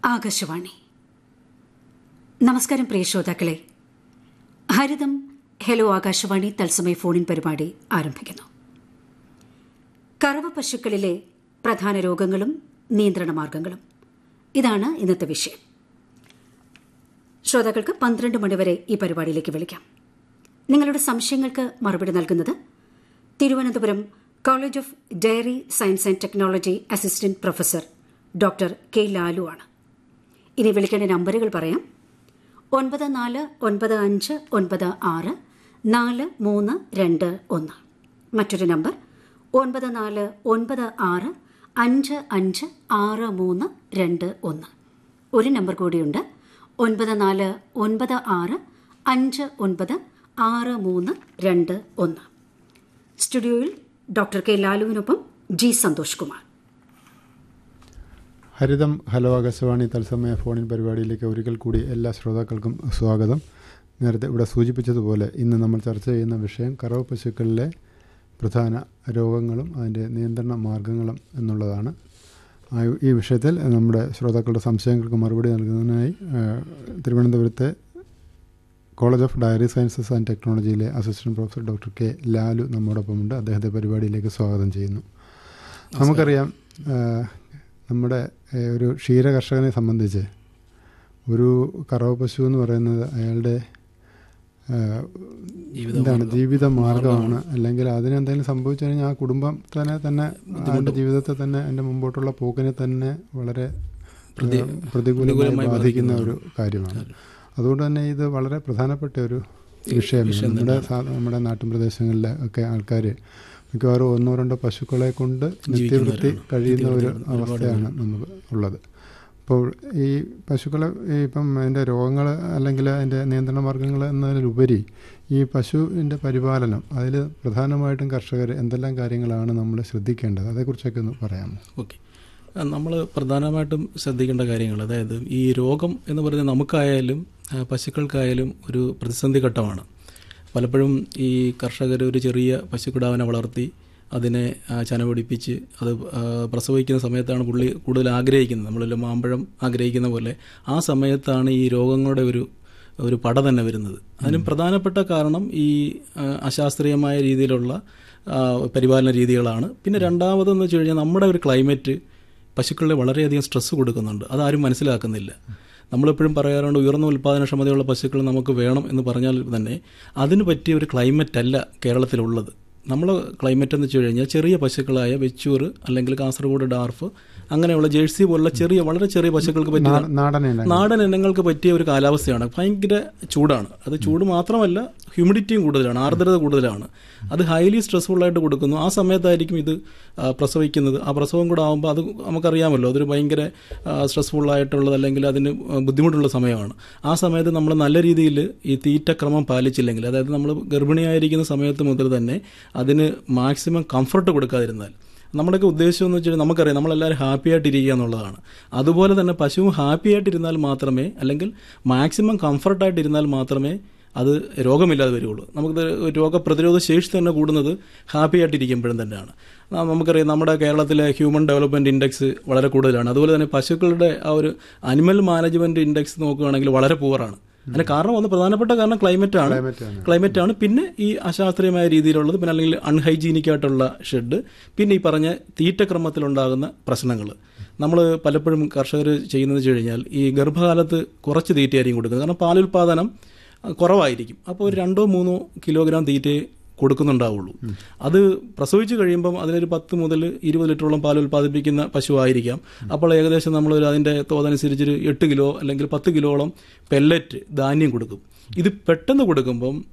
ആകാശവാണി നമസ്കാരം പ്രിയ ശ്രോതാക്കളെ ഹരിതം ഹലോ ആകാശവാണി തത്സമയ ഫോണിൻ പരിപാടി ആരംഭിക്കുന്നു കറവ പശുക്കളിലെ പ്രധാന രോഗങ്ങളും നിയന്ത്രണ മാർഗങ്ങളും ഇതാണ് ഇന്നത്തെ വിഷയം ശ്രോതാക്കൾക്ക് പന്ത്രണ്ട് മണിവരെ ഈ പരിപാടിയിലേക്ക് വിളിക്കാം നിങ്ങളുടെ സംശയങ്ങൾക്ക് മറുപടി നൽകുന്നത് Thiruvananthapuram college of dairy science and technology assistant professor doctor K Lalu ആണ് ഇനി വിളിക്കേണ്ട നമ്പറുകൾ പറയാം ഒൻപത് നാല് ഒൻപത് അഞ്ച് ഒൻപത് ആറ് നാല് മൂന്ന് രണ്ട് ഒന്ന് മറ്റൊരു നമ്പർ ഒൻപത് നാല് ഒൻപത് ആറ് അഞ്ച് അഞ്ച് ആറ് മൂന്ന് രണ്ട് ഒന്ന് ഒരു നമ്പർ കൂടിയുണ്ട് ഒൻപത് നാല് ഒൻപത് ആറ് അഞ്ച് ഒൻപത് ആറ് മൂന്ന് രണ്ട് ഒന്ന് സ്റ്റുഡിയോയിൽ ഡോക്ടർ കെ ലാലുവിനൊപ്പം ജി സന്തോഷ് കുമാർ ഹരിതം ഹലോ ആകാശവാണി തത്സമയ ഫോണിൻ പരിപാടിയിലേക്ക് ഒരിക്കൽ കൂടി എല്ലാ ശ്രോതാക്കൾക്കും സ്വാഗതം നേരത്തെ ഇവിടെ സൂചിപ്പിച്ചതുപോലെ ഇന്ന് നമ്മൾ ചർച്ച ചെയ്യുന്ന വിഷയം കറവ പശുക്കളിലെ പ്രധാന രോഗങ്ങളും അതിൻ്റെ നിയന്ത്രണ മാർഗങ്ങളും എന്നുള്ളതാണ് ആ ഈ വിഷയത്തിൽ നമ്മുടെ ശ്രോതാക്കളുടെ സംശയങ്ങൾക്ക് മറുപടി നൽകുന്നതിനായി തിരുവനന്തപുരത്തെ college of dairy sciences and ടെക്നോളജിയിലെ assistant professor doctor K Lalu നമ്മോടൊപ്പമുണ്ട് അദ്ദേഹത്തെ പരിപാടിയിലേക്ക് സ്വാഗതം ചെയ്യുന്നു നമുക്കറിയാം നമ്മുടെ ഒരു ക്ഷീര കർഷകനെ സംബന്ധിച്ച് ഒരു കറവ പശു എന്ന് പറയുന്നത് അയാളുടെ എന്താണ് ജീവിത മാർഗമാണ് അല്ലെങ്കിൽ അതിനെന്തെങ്കിലും സംഭവിച്ചു കഴിഞ്ഞാൽ ആ കുടുംബം തന്നെ തന്നെ അതിൻ്റെ ജീവിതത്തെ തന്നെ അതിൻ്റെ മുമ്പോട്ടുള്ള പോക്കിനെ തന്നെ വളരെ പ്രതികൂലമായി ബാധിക്കുന്ന ഒരു കാര്യമാണ് അതുകൊണ്ട് തന്നെ ഇത് വളരെ പ്രധാനപ്പെട്ട ഒരു വിഷയമാണ് നമ്മുടെ നമ്മുടെ നാട്ടിൻ പ്രദേശങ്ങളിലെ ഒക്കെ ആൾക്കാർ മിക്കവാറും ഒന്നോ രണ്ടോ പശുക്കളെ കൊണ്ട് നിത്യവൃത്തി കഴിയുന്ന ഒരു അവസ്ഥയാണ് നമുക്ക് ഉള്ളത് അപ്പോൾ ഈ പശുക്കളെ ഇപ്പം അതിൻ്റെ രോഗങ്ങൾ അല്ലെങ്കിൽ അതിൻ്റെ നിയന്ത്രണ മാർഗങ്ങൾ എന്നതിലുപരി ഈ പശുവിൻ്റെ പരിപാലനം അതിൽ പ്രധാനമായിട്ടും കർഷകർ എന്തെല്ലാം കാര്യങ്ങളാണ് നമ്മൾ ശ്രദ്ധിക്കേണ്ടത് അതേക്കുറിച്ചൊക്കെ ഒന്ന് പറയാമോ ഓക്കെ നമ്മൾ പ്രധാനമായിട്ടും ശ്രദ്ധിക്കേണ്ട കാര്യങ്ങൾ അതായത് ഈ രോഗം എന്ന് പറയുന്നത് നമുക്കായാലും പശുക്കൾക്കായാലും ഒരു പ്രതിസന്ധി ഘട്ടമാണ് പലപ്പോഴും ഈ കർഷകർ ഒരു ചെറിയ പശുക്കിടാവിനെ വളർത്തി അതിനെ ചനപിടിപ്പിച്ച് അത് പ്രസവിക്കുന്ന സമയത്താണ് പുള്ളി കൂടുതൽ ആഗ്രഹിക്കുന്നത് നമ്മളെല്ലാം മാമ്പഴം ആഗ്രഹിക്കുന്ന പോലെ ആ സമയത്താണ് ഈ രോഗങ്ങളുടെ ഒരു ഒരു പട തന്നെ വരുന്നത് അതിന് പ്രധാനപ്പെട്ട കാരണം ഈ അശാസ്ത്രീയമായ രീതിയിലുള്ള പരിപാലന രീതികളാണ് പിന്നെ രണ്ടാമതെന്ന് വെച്ച് കഴിഞ്ഞാൽ നമ്മുടെ ഒരു ക്ലൈമറ്റ് പശുക്കളെ വളരെയധികം സ്ട്രെസ് കൊടുക്കുന്നുണ്ട് അതാരും മനസ്സിലാക്കുന്നില്ല നമ്മളെപ്പോഴും പറയാറുണ്ട് ഉയർന്ന ഉൽപ്പാദനക്ഷമതയുള്ള പശുക്കൾ നമുക്ക് വേണം എന്ന് പറഞ്ഞാൽ തന്നെ അതിന് പറ്റിയ ഒരു ക്ലൈമറ്റ് അല്ല കേരളത്തിലുള്ളത് നമ്മൾ ക്ലൈമറ്റ് എന്ന് വെച്ച് കഴിഞ്ഞാൽ ചെറിയ പശുക്കളായ വെച്ചൂർ അല്ലെങ്കിൽ കാസർഗോഡ് ഡാർഫ് അങ്ങനെയുള്ള ജേഴ്സി പോലുള്ള ചെറിയ വളരെ ചെറിയ പശുക്കൾക്ക് പറ്റിയ നാടൻ ഇനങ്ങൾക്ക് പറ്റിയ ഒരു കാലാവസ്ഥയാണ് ഭയങ്കര ചൂടാണ് അത് ചൂട് മാത്രമല്ല ഹ്യൂമിഡിറ്റിയും കൂടുതലാണ് ആർദ്രത കൂടുതലാണ് അത് ഹൈലി സ്ട്രെസ്ഫുൾ ആയിട്ട് കൊടുക്കുന്നു ആ സമയത്തായിരിക്കും ഇത് പ്രസവിക്കുന്നത് ആ പ്രസവം കൂടെ ആകുമ്പോൾ അത് നമുക്കറിയാമല്ലോ അതൊരു ഭയങ്കര സ്ട്രെസ്ഫുൾ ആയിട്ടുള്ളത് അല്ലെങ്കിൽ അതിന് ബുദ്ധിമുട്ടുള്ള സമയമാണ് ആ സമയത്ത് നമ്മൾ നല്ല രീതിയിൽ ഈ തീറ്റക്രമം പാലിച്ചില്ലെങ്കിൽ അതായത് നമ്മൾ ഗർഭിണിയായിരിക്കുന്ന സമയത്ത് മുതൽ തന്നെ അതിന് മാക്സിമം കംഫർട്ട് കൊടുക്കാതിരുന്നാൽ നമ്മുടെയൊക്കെ ഉദ്ദേശം എന്ന് വെച്ചാൽ നമുക്കറിയാം നമ്മളെല്ലാവരും ഹാപ്പി ആയിട്ടിരിക്കുക എന്നുള്ളതാണ് അതുപോലെ തന്നെ പശുവും ഹാപ്പി ആയിട്ടിരുന്നാൽ മാത്രമേ അല്ലെങ്കിൽ മാക്സിമം കംഫർട്ടായിട്ടിരുന്നാൽ മാത്രമേ അത് രോഗമില്ലാതെ വരികയുള്ളൂ നമുക്ക് രോഗപ്രതിരോധ ശേഷി തന്നെ കൂടുന്നത് ഹാപ്പി ആയിട്ടിരിക്കുമ്പോഴും തന്നെയാണ് നമുക്കറിയാം നമ്മുടെ കേരളത്തിലെ ഹ്യൂമൻ ഡെവലപ്മെൻറ്റ് ഇൻഡെക്സ് വളരെ കൂടുതലാണ് അതുപോലെ തന്നെ പശുക്കളുടെ ആ ഒരു അനിമൽ മാനേജ്മെൻറ്റ് ഇൻഡെക്സ് നോക്കുകയാണെങ്കിൽ വളരെ പൂവറാണ് അതിന് കാരണം ഒന്ന് പ്രധാനപ്പെട്ട കാരണം ക്ലൈമറ്റ് ആണ് ക്ലൈമറ്റ് ആണ് പിന്നെ ഈ അശാസ്ത്രീയമായ രീതിയിലുള്ളത് പിന്നെ അല്ലെങ്കിൽ അൺഹൈജീനിക് ആയിട്ടുള്ള ഷെഡ് പിന്നെ ഈ പറഞ്ഞ തീറ്റക്രമത്തിലുണ്ടാകുന്ന പ്രശ്നങ്ങൾ നമ്മൾ പലപ്പോഴും കർഷകർ ചെയ്യുന്നത് വെച്ച് കഴിഞ്ഞാൽ ഈ ഗർഭകാലത്ത് കുറച്ച് തീറ്റയായിരിക്കും കൊടുക്കുന്നത് കാരണം പാലുൽപാദനം കുറവായിരിക്കും അപ്പോൾ ഒരു രണ്ടോ മൂന്നോ കിലോഗ്രാം തീറ്റയെ കൊടുക്കുന്നുണ്ടാവുള്ളൂ അത് പ്രസവിച്ച് കഴിയുമ്പം അതിനൊരു പത്ത് മുതൽ ഇരുപത് ലിറ്ററോളം പാൽ ഉൽപ്പാദിപ്പിക്കുന്ന പശു ആയിരിക്കാം അപ്പോൾ ഏകദേശം നമ്മൾ അതിൻ്റെ തോതനുസരിച്ചൊരു എട്ട് കിലോ അല്ലെങ്കിൽ പത്ത് കിലോളം പെല്ലറ്റ് ധാന്യം കൊടുക്കും ഇത് പെട്ടെന്ന് കൊടുക്കുമ്പം